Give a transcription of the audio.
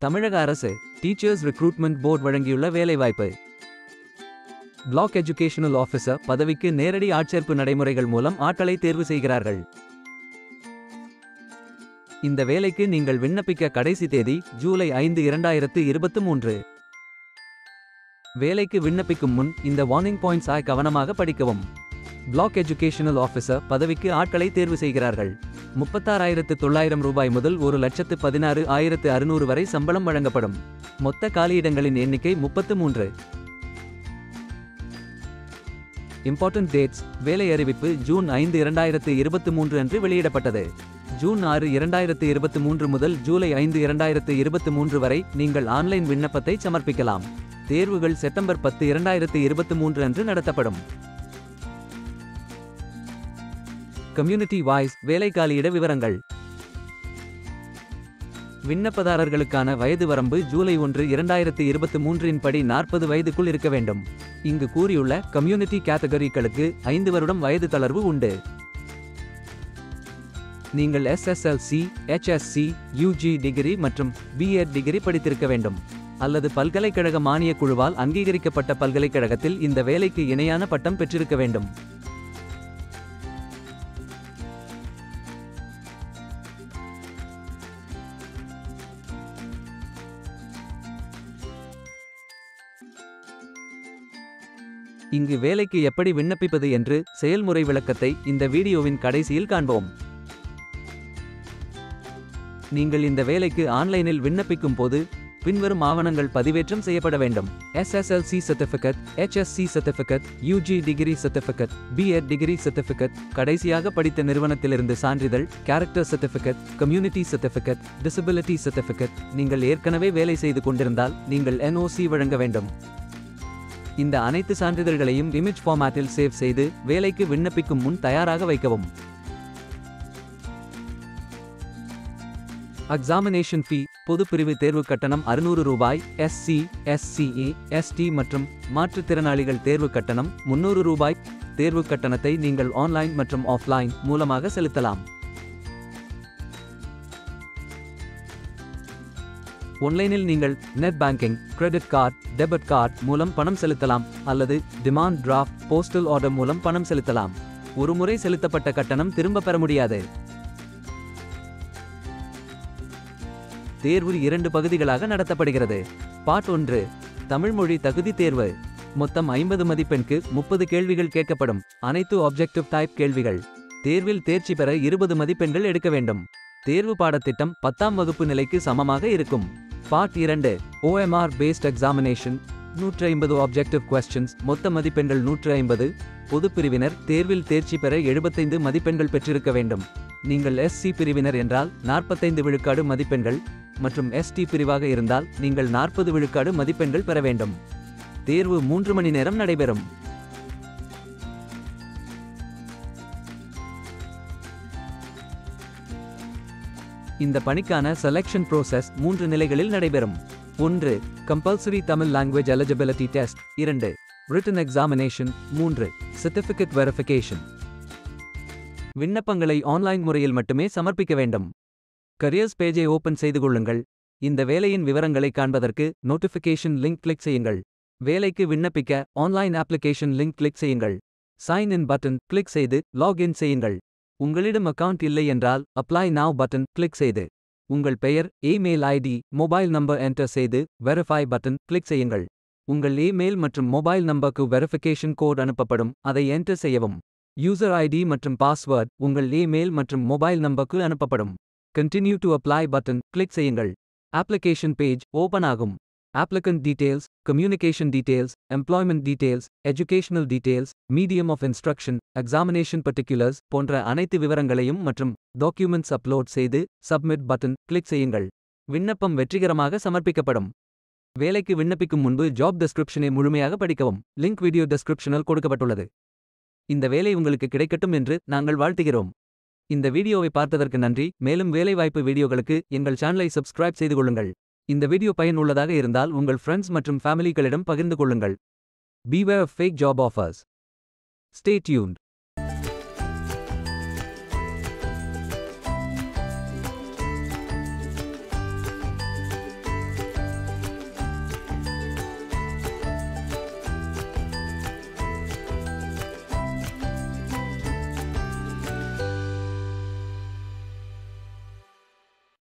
தமிழக அரசு teachers recruitment board வழங்கியுள்ள வேலைவாய்ப்பு பிளாக் எஜுகேஷனல் ஆஃபீஸர் பதவிக்கு நேரடி ஆட்சேர்ப்பு நடைமுறைகள் மூலம் ஆட்களை தேர்வு செய்கிறார்கள் இந்த வேலைக்கு நீங்கள் விண்ணப்பிக்க கடைசி தேதி ஜூலை ஐந்து இரண்டாயிரத்து இருபத்து மூன்று வேலைக்கு விண்ணப்பிக்கும் முன் இந்த வார்னிங் பாயிண்ட்ஸ் ஆய் கவனமாக படிக்கவும் பிளாக் எஜுகேஷனல் ஆஃபீஸர் பதவிக்கு ஆட்களை தேர்வு செய்கிறார்கள் முப்பத்தாறாயிரத்து தொள்ளாயிரம் ரூபாய் முதல் ஒரு லட்சத்து பதினாறு ஆயிரத்து அறுநூறு வரை சம்பளம் வழங்கப்படும் மொத்த காலியிடங்களின் எண்ணிக்கை முப்பத்து மூன்று இம்பார்ட்டன்ட் டேட்ஸ் வேலை அறிவிப்பு ஜூன் ஐந்து இரண்டாயிரத்து இருபத்து மூன்று அன்று வெளியிடப்பட்டது ஜூன் ஆறு இரண்டாயிரத்து இருபத்து மூன்று முதல் ஜூலை ஐந்து இரண்டாயிரத்து இருபத்து மூன்று வரை நீங்கள் ஆன்லைன் விண்ணப்பத்தை சமர்ப்பிக்கலாம் தேர்வுகள் செப்டம்பர் பத்து இரண்டாயிரத்து இருபத்து மூன்று அன்று நடத்தப்படும் கம்யூனிட்டி வாய்ஸ் வேலைக்காலியிட விவரங்கள் விண்ணப்பதாரர்களுக்கான வயது வரம்பு ஜூலை ஒன்று இரண்டாயிரத்து இருபத்து மூன்றின் படி நாற்பது வயதுக்குள் இருக்க வேண்டும் இங்கு கூறியுள்ள கம்யூனிட்டி கேட்டகரிகளுக்கு ஐந்து வருடம் வயது தளர்வு உண்டு நீங்கள் எஸ்எஸ்எல்சி HSC யூஜி டிகிரி மற்றும் பிஎட் டிகிரி படித்திருக்க வேண்டும் அல்லது பல்கலைக்கழக மானியக் குழுவால் அங்கீகரிக்கப்பட்ட பல்கலைக்கழகத்தில் இந்த வேலைக்கு இணையான பட்டம் பெற்றிருக்க வேண்டும் இங்கு வேலைக்கு எப்படி விண்ணப்பிப்பது என்று செயல்முறை விளக்கத்தை இந்த வீடியோவின் கடைசியில் காண்போம் நீங்கள் இந்த வேலைக்கு ஆன்லைனில் விண்ணப்பிக்கும் போது பின்வரும் ஆவணங்கள் பதிவேற்றம் செய்யப்பட வேண்டும் SSLC certificate HSC certificate UG degree certificate BEd degree certificate கடைசியாக படித்த நிறுவனத்திலிருந்து சான்றிதழ் character certificate community certificate disability certificate நீங்கள் ஏற்கனவே வேலை செய்து கொண்டிருந்தால் நீங்கள் NOC வழங்க வேண்டும் இந்த அனைத்து சான்றிதழ்களையும் இமேஜ் ஃபார்மேட்டில் சேவ் செய்து வேலைக்கு விண்ணப்பிக்கும் முன் தயாராக வைக்கவும் எக்ஸாமினேஷன் ஃபீ பொதுப்பிரிவு தேர்வு கட்டணம் அறுநூறு ரூபாய் எஸ்சி எஸ்சிஇ எஸ்டி மற்றும் மாற்றுத்திறனாளிகள் தேர்வு கட்டணம் முன்னூறு ரூபாய் தேர்வு கட்டணத்தை நீங்கள் ஆன்லைன் மற்றும் ஆஃப்லைன் மூலமாக செலுத்தலாம் ஒன்லைனில் நீங்கள் net banking credit card debit card மூலம் பணம் செலுத்தலாம் அல்லது டிமாண்ட் டிராஃப்ட் போஸ்டல் ஆர்டர் மூலம் பணம் செலுத்தலாம் ஒருமுறை செலுத்தப்பட்ட கட்டணம் திரும்ப பெற முடியாது தேர்வு இரண்டு பகுதிகளாக நடத்தப்படுகிறது பார்ட் ஒன்று தமிழ் மொழி தகுதி தேர்வு மொத்தம் ஐம்பது மதிப்பெண்க்கு முப்பது கேள்விகள் கேட்கப்படும் அனைத்து ஆப்ஜெக்டிவ் டைப் கேள்விகள் தேர்வில் தேர்ச்சி பெற இருபது மதிப்பெண்கள் எடுக்க வேண்டும் தேர்வு பாடத்திட்டம் பத்தாம் வகுப்பு நிலைக்கு சமமாக இருக்கும் பார்ட் இரண்டு OMR பேஸ்ட் எக்ஸாமினேஷன் நூற்று ஐம்பது ஆப்ஜெக்டிவ் கொஸ்டின்ஸ் மொத்த மதிப்பெண்கள் நூற்று ஐம்பது பொதுப்பிரிவினர் தேர்வில் தேர்ச்சி பெற எழுபத்தைந்து மதிப்பெண்கள் பெற்றிருக்க வேண்டும் நீங்கள் எஸ்சி பிரிவினர் என்றால் நாற்பத்தைந்து விழுக்காடு மதிப்பெண்கள் மற்றும் எஸ்டி பிரிவாக இருந்தால் நீங்கள் நாற்பது விழுக்காடு மதிப்பெண்கள் பெற வேண்டும் தேர்வு மூன்று மணி நேரம் நடைபெறும் இந்த பணிக்கான செலெக்ஷன் process மூன்று நிலைகளில் நடைபெறும் ஒன்று compulsory Tamil language eligibility test இரண்டு ரிட்டன் எக்ஸாமினேஷன் மூன்று சர்டிஃபிகேட் வெரிஃபிகேஷன் விண்ணப்பங்களை ஆன்லைன் முறையில் மட்டுமே சமர்ப்பிக்க வேண்டும் கரியர்ஸ் பேஜை ஓபன் செய்து கொள்ளுங்கள் இந்த வேலையின் விவரங்களை காண்பதற்கு நோட்டிஃபிகேஷன் லிங்க் கிளிக் செய்யுங்கள் வேலைக்கு விண்ணப்பிக்க ஆன்லைன் அப்ளிகேஷன் லிங்க் கிளிக் செய்யுங்கள் சைன் இன் பட்டன் கிளிக் செய்து லாகின் செய்யுங்கள் உங்களிடம் அக்கவுண்ட் இல்லை என்றால் அப்ளை நவ் பட்டன் கிளிக் செய்து உங்கள் பெயர் email ID mobile number enter செய்து வெரிஃபை பட்டன் கிளிக் செய்யுங்கள் உங்கள் இமெயில் மற்றும் மொபைல் நம்பருக்கு வெரிஃபிகேஷன் கோட் அனுப்பப்படும் அதை என்டர் செய்யவும் யூசர் ஐடி மற்றும் பாஸ்வேர்ட் உங்கள் இமெயில் மற்றும் மொபைல் நம்பருக்கு அனுப்பப்படும் continue to apply button click செய்யுங்கள் அப்ளிகேஷன் பேஜ் ஓபன் ஆகும் applicant details communication details employment details educational details medium of instruction examination particulars போன்ற அனைத்து விவரங்களையும் மற்றும் டாக்குமெண்ட்ஸ் அப்லோட் செய்து சப்மிட் பட்டன் கிளிக் செய்யுங்கள் விண்ணப்பம் வெற்றிகரமாக சமர்ப்பிக்கப்படும் வேலைக்கு விண்ணப்பிக்கும் முன்பு ஜாப் டெஸ்கிரிப்ஷனை முழுமையாக படிக்கவும் லிங்க் வீடியோ டெஸ்கிரிப்ஷனில் கொடுக்கப்பட்டுள்ளது இந்த வேலை உங்களுக்கு கிடைக்கட்டும் என்று நாங்கள் வாழ்த்துகிறோம் இந்த வீடியோவை பார்த்ததற்கு நன்றி மேலும் வேலைவாய்ப்பு வீடியோகளுக்கு எங்கள் சேனலை சப்ஸ்கிரைப் செய்து கொள்ளுங்கள் இந்த வீடியோ பயனுள்ளதாக இருந்தால் உங்கள் ஃப்ரெண்ட்ஸ் மற்றும் ஃபேமிலிகளிடம் பகிர்ந்து கொள்ளுங்கள் beware fake job offers stay tuned